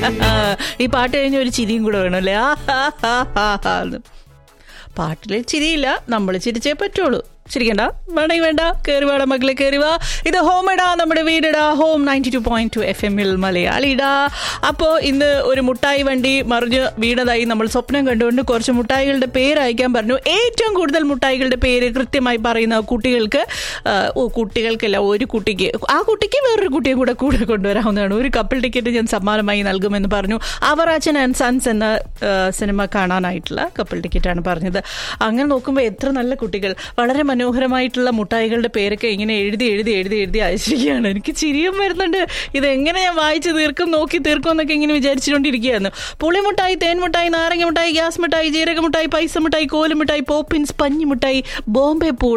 ഈ പാട്ട് കഴിഞ്ഞ ഒരു ചിരിയും കൂടെ വേണമല്ലേ ആ ഹാ ഹാ ഹാ ഹാ എന്ന്. പാട്ടിൽ ചിരിയില്ല നമ്മൾ ചിരിച്ചേ പറ്റുള്ളൂ ചിരിക്കണ്ട വേണമെങ്കിൽ വേണ്ട കയറി വേണം മക്കളെ കയറി വാ ഇത് ഹോം ഇടാ നമ്മുടെ വീടിടാ home ninety two point two F എമ്മിൽ മലയാളിടാ അപ്പോൾ ഇന്ന് ഒരു മുട്ടായി വണ്ടി മറിഞ്ഞ് വീണതായി നമ്മൾ സ്വപ്നം കണ്ടുകൊണ്ട് കുറച്ച് മുട്ടായികളുടെ പേര് അയക്കാൻ പറഞ്ഞു ഏറ്റവും കൂടുതൽ മുട്ടായികളുടെ പേര് കൃത്യമായി പറയുന്ന കുട്ടികൾക്ക് ആ, ഓ കുട്ടികൾക്കല്ല ഒരു കുട്ടിക്ക് ആ കുട്ടിക്ക് വേറൊരു കുട്ടിയെ കൂടെ കൂടെ കൊണ്ടുവരാവുന്നതാണ് ഒരു കപ്പിൾ ടിക്കറ്റ് ഞാൻ സമ്മാനമായി നൽകുമെന്ന് പറഞ്ഞു അവറാച്ചൻ ആൻഡ് സൺസ് എന്ന ആ, സിനിമ കാണാനായിട്ടുള്ള കപ്പിൾ ടിക്കറ്റാണ് പറഞ്ഞത് അങ്ങനെ നോക്കുമ്പോൾ എത്ര നല്ല കുട്ടികൾ വളരെ മനോഹരമായിട്ടുള്ള മുട്ടായികളുടെ പേരൊക്കെ ഇങ്ങനെ എഴുതി എഴുതി എഴുതി എഴുതി അയച്ചിരിക്കുകയാണ് എനിക്ക് ചിരിയും വരുന്നുണ്ട് ഇത് എങ്ങനെ ഞാൻ വായിച്ച് തീർക്കും നോക്കി തീർക്കും എന്നൊക്കെ ഇങ്ങനെ വിചാരിച്ചുകൊണ്ടിരിക്കുകയായിരുന്നു പുളിമുട്ടായി തേൻമുട്ടായി നാരങ്ങ മുട്ടായി ഗ്യാസ് മിഠായി ജീരക മുട്ടായി പൈസ മിഠായി കോലുമിഠായി പോപ്പിൻസ് പഞ്ഞി മിഠായി ബോംബെ പൂട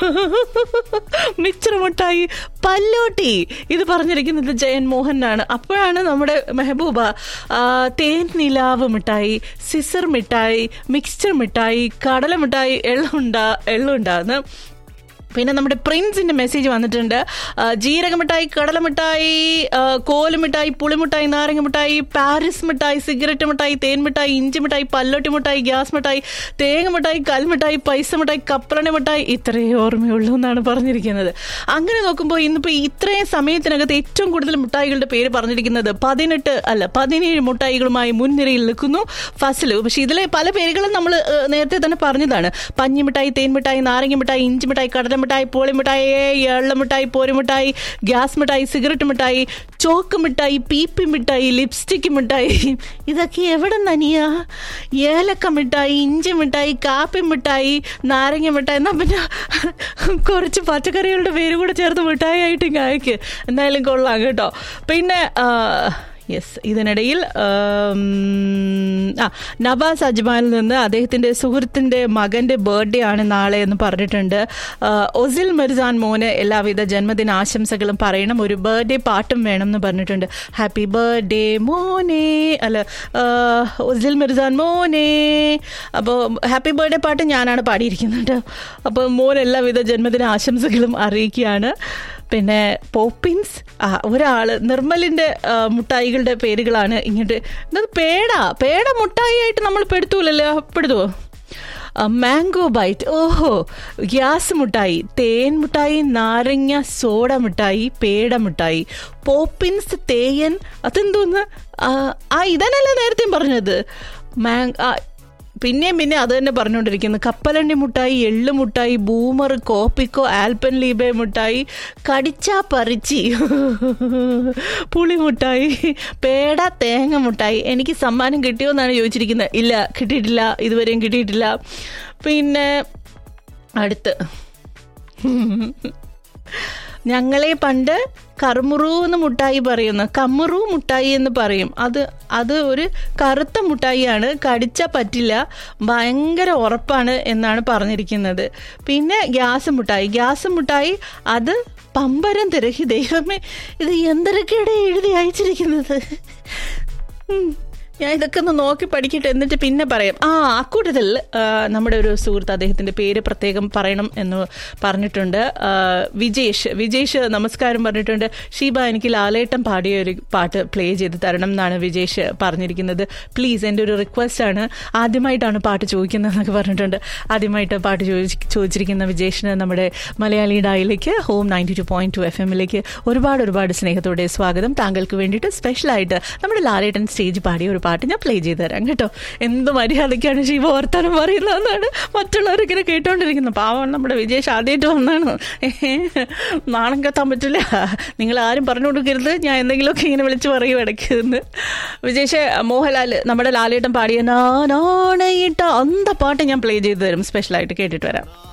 മിച്ചർ മിഠായി പല്ലോട്ടി ഇത് പറഞ്ഞിരിക്കുന്നത് ജയൻ മോഹനാണ് അപ്പോഴാണ് നമ്മുടെ മെഹബൂബ ആ, തേൻ നിലാവ് മിഠായി സിസർ മിഠായി മിക്സ്ചർ മിഠായി കടല മിഠായി എള്ളുണ്ട എള്ളുണ്ടാന്ന് പിന്നെ നമ്മുടെ പ്രിൻസിന്റെ മെസ്സേജ് വന്നിട്ടുണ്ട് ആ, ജീരക മിഠായി കടല മിഠായി ആ, കോല് മിഠായി പുളിമിഠായി നാരങ്ങ മിഠായി പാരിസ് മിഠായി സിഗരറ്റ് മിഠായി തേൻ മിഠായി ഇഞ്ചി മിഠായി പല്ലോട്ടി മിഠായി ഗ്യാസ് മിഠായി തേങ്ങ മിഠായി കൽമിഠായി പൈസ മിഠായി കപ്പലണ മിഠായി ഇത്രയേ ഓർമ്മയുള്ളൂ എന്നാണ് പറഞ്ഞിരിക്കുന്നത് അങ്ങനെ നോക്കുമ്പോൾ ഇന്നിപ്പോൾ ഇത്രയും സമയത്തിനകത്ത് ഏറ്റവും കൂടുതൽ മിഠായികളുടെ പേര് പറഞ്ഞിരിക്കുന്നത് പതിനെട്ട് അല്ല പതിനേഴ് മിഠായികളുമായി മുൻനിരയിൽ നിൽക്കുന്നു ഫസലു പക്ഷെ ഇതിലെ പല പേരുകളും നമ്മൾ നേരത്തെ തന്നെ പറഞ്ഞതാണ് പഞ്ഞി മിഠായി തേൻ മിഠായി നാരങ്ങ മിഠായി ഇഞ്ചി മിഠായി കടല മിഠായി പോളി മിഠായി എള്ള മിഠായി പോരി മിഠായി ഗ്യാസ് മിഠായി സിഗരറ്റ് മിഠായി ചോക്ക് മിഠായി പീപ്പി മിഠായി ലിപ്സ്റ്റിക് മിഠായി ഇതൊക്കെ എവിടെ നനിയ ഏലക്ക മിഠായി ഇഞ്ചി മിഠായി കാപ്പി മിഠായി നാരങ്ങ മിഠായി എന്നാ പിന്നെ കുറച്ച് പച്ചക്കറികളുടെ പേര് കൂടെ ചേർത്ത് മിഠായി ആയിട്ട് ഇങ്ങ് അയക്ക് എന്തായാലും കൊള്ളാം കേട്ടോ പിന്നെ യെസ് ഇതിനിടയിൽ ആം, ആ നവാസ് അജ്മാനിൽ നിന്ന് അദ്ദേഹത്തിൻ്റെ സുഹൃത്തിൻ്റെ മകൻ്റെ ബർത്ത്ഡേ ആണ് നാളെ എന്ന് പറഞ്ഞിട്ടുണ്ട് ആ, ഒസിൽ മിർസാൻ മോന് എല്ലാവിധ ജന്മദിന ആശംസകളും പറയണം ഒരു ബർത്ത്ഡേ പാട്ടും വേണം എന്ന് പറഞ്ഞിട്ടുണ്ട് ഹാപ്പി ബർത്ത്ഡേ മോനെ അല്ല ആ, ഒസിൽ മിർസാൻ മോനെ അപ്പോൾ ഹാപ്പി ബർത്ത്ഡേ പാട്ട് ഞാനാണ് പാടിയിരിക്കുന്നത് അപ്പോൾ മോൻ എല്ലാവിധ ജന്മദിന ആശംസകളും അറിയിക്കുകയാണ് പിന്നെ പോപ്പിൻസ് ആ ഒരാള് നിർമ്മലിന്റെ ആ, മുട്ടായികളുടെ പേരുകളാണ് ഇങ്ങോട്ട് എന്നത് പേട പേട മുട്ടായി ആയിട്ട് നമ്മൾ പെടുത്തൂലല്ലോ പെടുത്തുവോ മാംഗോ ബൈറ്റ് ഓഹോ ഗ്യാസ് മുട്ടായി തേൻ മുട്ടായി നാരങ്ങ സോഡ മിഠായി പേട മിഠായി പോപ്പിൻസ് തേയൻ അതെന്തോന്ന് ആ, ആ ഇതന്നല്ലേ നേരത്തെയും പറഞ്ഞത് മാങ് ആ, പിന്നെയും പിന്നെ അത് തന്നെ പറഞ്ഞുകൊണ്ടിരിക്കുന്നു കപ്പലണ്ടി മുട്ടായി എള്ളു മുട്ടായി ബൂമർ കോപ്പിക്കോ ആൽപ്പൻ ലീബെ മുട്ടായി കടിച്ചാ പറിച്ചി പുളി മുട്ടായി പേട തേങ്ങ മുട്ടായി എനിക്ക് സമ്മാനം കിട്ടിയോ എന്നാണ് ചോദിച്ചിരിക്കുന്നത് ഇല്ല കിട്ടിയിട്ടില്ല ഇതുവരെയും കിട്ടിയിട്ടില്ല പിന്നെ അടുത്ത് ഞങ്ങളെ പണ്ട് കറുമുറു എന്ന് മുട്ടായി പറയുന്നു കമ്മുറു മുട്ടായി എന്ന് പറയും അത് അത് ഒരു കറുത്ത മുട്ടായിയാണ് കടിച്ചാൽ പറ്റില്ല ഭയങ്കര ഉറപ്പാണ് എന്നാണ് പറഞ്ഞിരിക്കുന്നത് പിന്നെ ഗ്യാസ് മുട്ടായി ഗ്യാസ് മുട്ടായി അത് പമ്പരം തിരക്കി ദൈവമേ ഇത് എന്തൊക്കെയാണ് എഴുതി അയച്ചിരിക്കുന്നത് ഉം. ഞാൻ ഇതൊക്കെ ഒന്ന് നോക്കി പഠിക്കട്ടെ എന്നിട്ട് പിന്നെ പറയാം ആ അക്കൂട്ടത്തിൽ ആ, നമ്മുടെ ഒരു സുഹൃത്ത് അദ്ദേഹത്തിന്റെ പേര് പ്രത്യേകം പറയണം എന്ന് പറഞ്ഞിട്ടുണ്ട് ആ, വിജേഷ് വിജേഷ് നമസ്കാരം പറഞ്ഞിട്ടുണ്ട് ഷീബ എനിക്ക് ലാലേട്ടൻ പാടിയ ഒരു പാട്ട് പ്ലേ ചെയ്ത് തരണം എന്നാണ് വിജേഷ് പറഞ്ഞിരിക്കുന്നത് പ്ലീസ് എൻ്റെ ഒരു റിക്വസ്റ്റ് ആണ് ആദ്യമായിട്ടാണ് പാട്ട് ചോദിക്കുന്നത് എന്നൊക്കെ പറഞ്ഞിട്ടുണ്ട് ആദ്യമായിട്ട് പാട്ട് ചോദിച്ച് ചോദിച്ചിരിക്കുന്ന വിജേഷിന് നമ്മുടെ മലയാളി ഡായിലേക്ക് home ninety two point two F എമ്മിലേക്ക് ഒരുപാട് ഒരുപാട് സ്നേഹത്തോടെ സ്വാഗതം താങ്കൾക്ക് വേണ്ടിയിട്ട് സ്പെഷ്യലായിട്ട് നമ്മുടെ ലാലേട്ടൻ സ്റ്റേജ് പാടിയ ഒരു പാട്ട് ഞാൻ പ്ലേ ചെയ്ത് തരാം കേട്ടോ എന്ത് മര്യാദയ്ക്കാണ് ശിവ വർത്താനം പറയുന്നതെന്നാണ് മറ്റുള്ളവരിങ്ങനെ കേട്ടോണ്ടിരിക്കുന്നത് പാവം നമ്മുടെ വിജേഷ് ആദ്യമായിട്ട് വന്നാണ് നാണം കത്താൻ പറ്റില്ല നിങ്ങൾ ആരും പറഞ്ഞു കൊടുക്കരുത് ഞാൻ എന്തെങ്കിലുമൊക്കെ ഇങ്ങനെ വിളിച്ച് പറയും ഇടയ്ക്ക് വിജേഷ് മോഹൻലാൽ നമ്മുടെ ലാലേട്ടൻ പാടിയ നാണയിട്ട അന്ത പാട്ട് ഞാൻ പ്ലേ ചെയ്ത് തരും സ്പെഷ്യലായിട്ട് കേട്ടിട്ട് വരാം